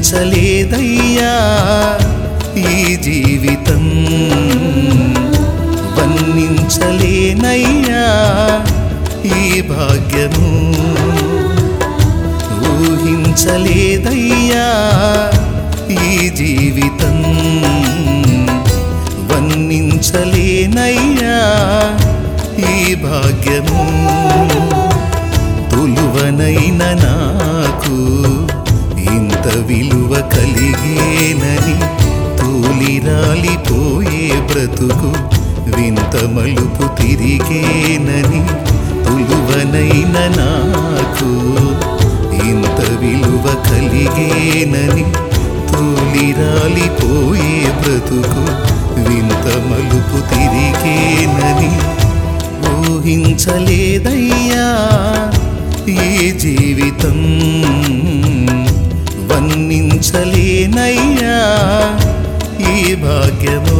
వర్ణించలేదయ్యా ఈ జీవితం వర్ణించలేనయ్యా ఈ భాగ్యము ఊహించలేదయ్యా ఈ జీవితం వర్ణించలేనయ్యా ఈ భాగ్యము తులువనైన నాకు ఇంత విలువ కలిగేనని తూలిరాలిపోయే బ్రతుకు వింత మలుపు తిరిగేనని తులువనైన నాకు ఇంత విలువ కలిగేనని తూలిరాలిపోయే బ్రతుకు వింత మలుపు తిరిగేనని ఊహించలేదయ్యా ఈ జీవితం వర్ణించలేనయ్యా ఈ భాగ్యమో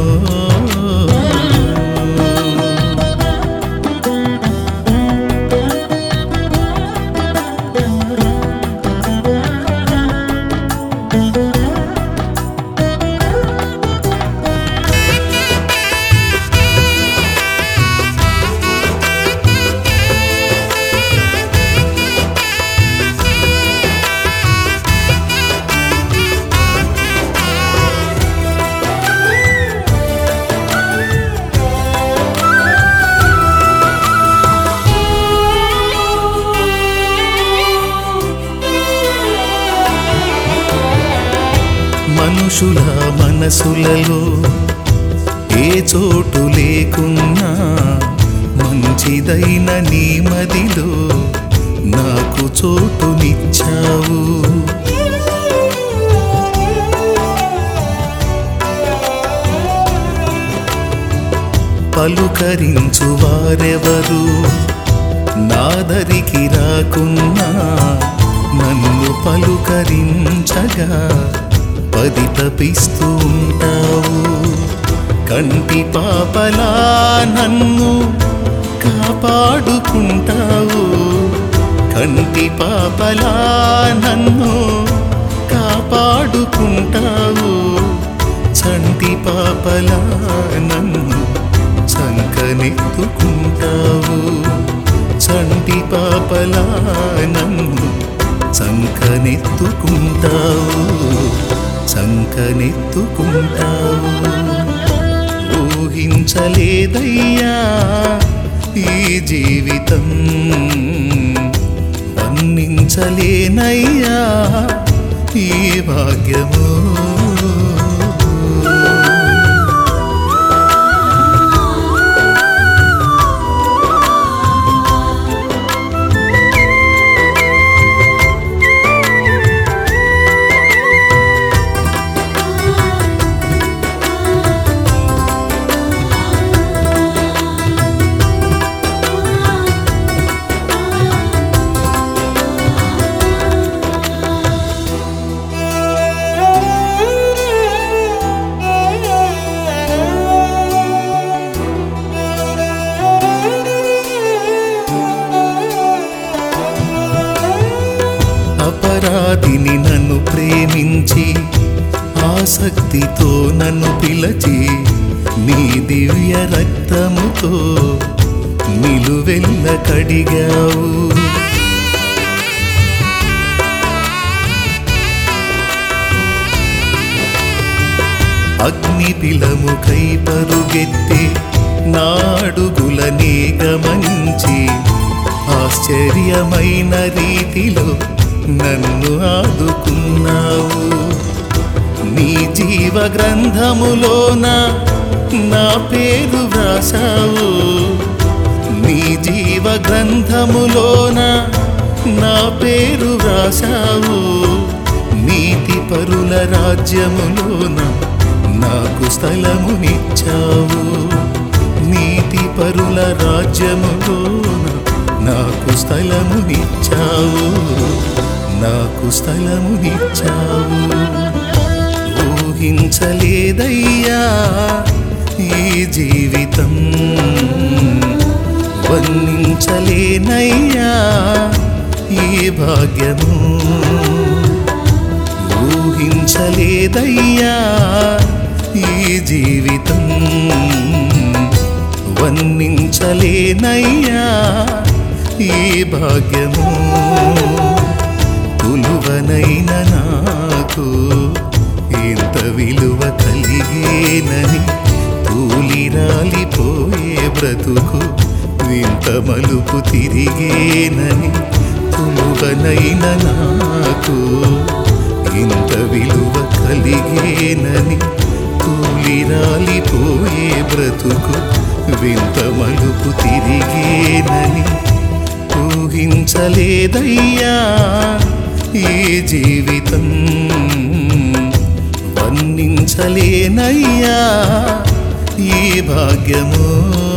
మనుషుల మనసులలో ఏ చోటు లేకున్నా మంచిదైన నీ మదిలో నాకు చోటునిచ్చావు పలుకరించు వారెవరు నాదరికి రాకున్నా నన్ను పలుకరించగా పది తపిస్తూ ఉంటావు కంటి పాపలా నన్ను కాపాడుకుంటావు కంటి పాపలా నన్ను కాపాడుకుంటావు చంటి పాపలా నన్ను చంకనెత్తుకుంటావు చంటి పాపలా నన్ను చంకనెత్తుకుంటావు చంకనెత్తుకుంటావు ఊహించలేదయ్యా ఈ జీవితం వర్ణించలేనయ్యా ఈ భాగ్యము అపరాధిని నన్ను ప్రేమించి ఆసక్తితో నన్ను పిలచి నీ దివ్య రక్తముతో నిలువెల్ల కడిగావు అగ్ని పిలముకై పరుగెత్తి నాడుగులనే గమనించి ఆశ్చర్యమైన రీతిలో నన్ను ఆదుకున్నావు నీ జీవ గ్రంథములోన నా పేరు వ్రాసావు నీ జీవ గ్రంథములోన నా పేరు వ్రాసావు నీతి పరుల రాజ్యములోన నాకు స్థలమునిచ్చావు నీతి పరుల రాజ్యములోన నాకు స్థలమునిచ్చావు నాకు స్థలమునిచ్చావు ఊహించలేదయ్యా ఈ జీవితం వర్ణించలేనయ్యా ఈ భాగ్యము ఊహించలేదయ్యా ఈ జీవితం వర్ణించలేనయ్యా ఈ భాగ్యము కులువనైన నాకు ఇంత విలువ కలిగేనని కూలిరాలిపోయే బ్రతుకు వింత మలుపు తిరిగేనని కులువనైన నాకు ఇంత విలువ కలిగేనని కూలిరాలిపోయే బ్రతుకు వింత మలుపు తిరిగేనని ఊహించలేదయ్యా ఈ జీవితం వర్ణించలేనయ్యా ఈ భాగ్యము